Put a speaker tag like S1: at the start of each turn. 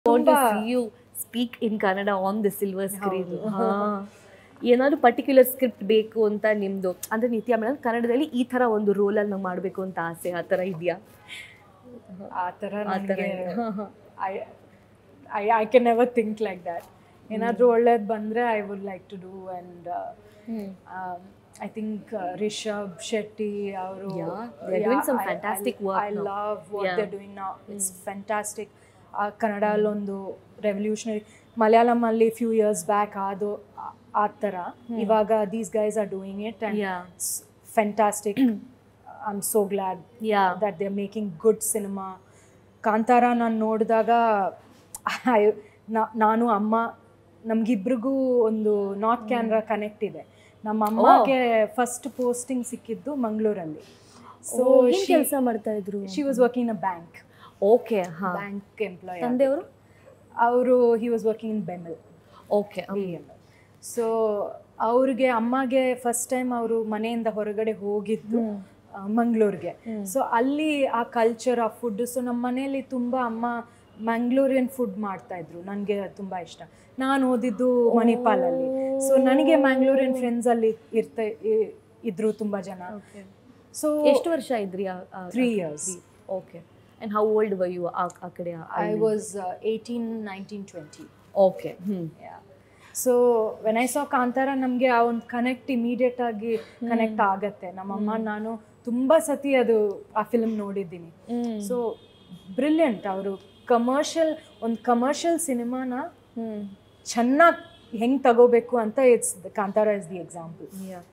S1: want to
S2: ತುಂಬಾ-
S1: see you speak in Kannada on the silver screen. ಹಾ. ಏನಾದ್ರು particular script ಬೇಕು ಅಂತ ನಿಮ್ದು ಅಂದ್ರೆ ನಿತ್ಯ ಮೇಡಮ್ ಕನ್ನಡದಲ್ಲಿ ಈ ತರ ಒಂದು ರೋಲಲ್ಲಿ ನಾವು ಮಾಡಬೇಕು ಅಂತ ಆಸೆ ಆ ಥರ ಇದೆಯಾ
S2: ಆ ಥರ
S1: ಆ ಥರ
S2: ನನಗೆ
S1: ಇದೆ. ಹಾ, ಹಾ.
S2: I I I can never think like that ಏನಾದರೂ ಒಳ್ಳೇದು ಬಂದರೆ I would like to do and I think Rishab Shetty ಅವರು
S1: Yeah, they're doing some fantastic work
S2: I
S1: now.
S2: Love what
S1: Yeah.
S2: They doing ನಾ ಇಟ್ಸ್ ಫ್ಯಾಂಟಾಸ್ಟಿಕ್ ಕನ್ನಡಲ್ಲೊಂದು revolutionary ಮಲಯಾಳಮಲ್ಲಿ few years back ಅದು ಆ- ಆ ಥರ ಇವಾಗ these guys are doing it and
S1: Yeah.
S2: Fantastic I am so glad
S1: Yeah.
S2: That they making good cinema Kantara ನಾನು ನೋಡಿದಾಗ ನಾನು ಅಮ್ಮ ನಮಗಿಬ್ರಿಗೂ ಒಂದು ನಾರ್ತ್ ಕ್ಯಾನ್ರಾ ಕನೆಕ್ಟ್ ಇದೆ ನಮ್ಮ ಅಮ್ಮಗೆ ಫಸ್ಟ್ ಪೋಸ್ಟಿಂಗ್ ಸಿಕ್ಕಿದ್ದು ಮಂಗಳೂರಲ್ಲಿ ಸೊ
S1: ಏನ್ ಕೆಲಸ ಮಾಡ್ತಾ ಇದ್ರು
S2: she was working a bank
S1: okay ಹಾ
S2: ಬ್ಯಾಂಕ್ ಎಂಪ್ಲಾಯ್
S1: ತಂದೆಯವರು
S2: ಅವರು he was working in BEML
S1: okay
S2: so ಅವ್ರಿಗೆ ಅಮ್ಮಗೆ ಫಸ್ಟ್ ಟೈಮ್ ಅವರು ಮನೆಯಿಂದ ಹೊರಗಡೆ ಹೋಗಿದ್ದು ಮಂಗಳೂರಿಗೆ ಸೊ ಅಲ್ಲಿ ಆ ಕಲ್ಚರ್ ಆ ಫುಡ್ ಸೊ ನಮ್ಮ ಮನೆಯಲ್ಲಿ ತುಂಬ ಅಮ್ಮ ಮಂಗಳೂರಿಯನ್ ಫುಡ್ ಮಾಡ್ತಾ ಇದ್ರು ನನಗೆ ತುಂಬ ಇಷ್ಟ ನಾನು ಓದಿದ್ದು ಮಣಿಪಾಲಲ್ಲಿ ಸೊ ನನಗೆ ಮ್ಯಾಂಗ್ಳೂರಿಯನ್ ಫ್ರೆಂಡ್ಸ್ ಅಲ್ಲಿ ಇರ್ತಾ ಇ- ಇದ್ರು ತುಂಬ ಜನ ಸೊ
S1: ಎಷ್ಟು ವರ್ಷ ಇದ್ರಿ
S2: three years
S1: okay and how old were you ಆ ಕಡೆ
S2: I was eighteen nineteen twenty
S1: okay hmm
S2: so when I saw Kantara ನಮಗೆ ಆ ಒಂದು ಕನೆಕ್ಟ್ ಇಮಿಡಿಯೇಟ್ ಆಗಿ ಕನೆಕ್ಟ್ ಆಗತ್ತೆ ನಮ್ಮಮ್ಮ ನಾನು ತುಂಬ ಸತಿ ಅದು ಆ ಫಿಲ್ಮ್ ನೋಡಿದ್ದೀನಿ ಸೊ ಬ್ರಿಲಿಯಂಟ್ ಅವರು ಕಮರ್ಷಿಯಲ್ ಒಂದು ಕಮರ್ಷಿಯಲ್ ಸಿನಿಮಾನ
S1: ಹ್ಮ್
S2: ಚೆನ್ನಾಗಿ ಹೆಂಗೆ ತಗೋಬೇಕು ಅಂತ it's Kantara is the example
S1: Yeah.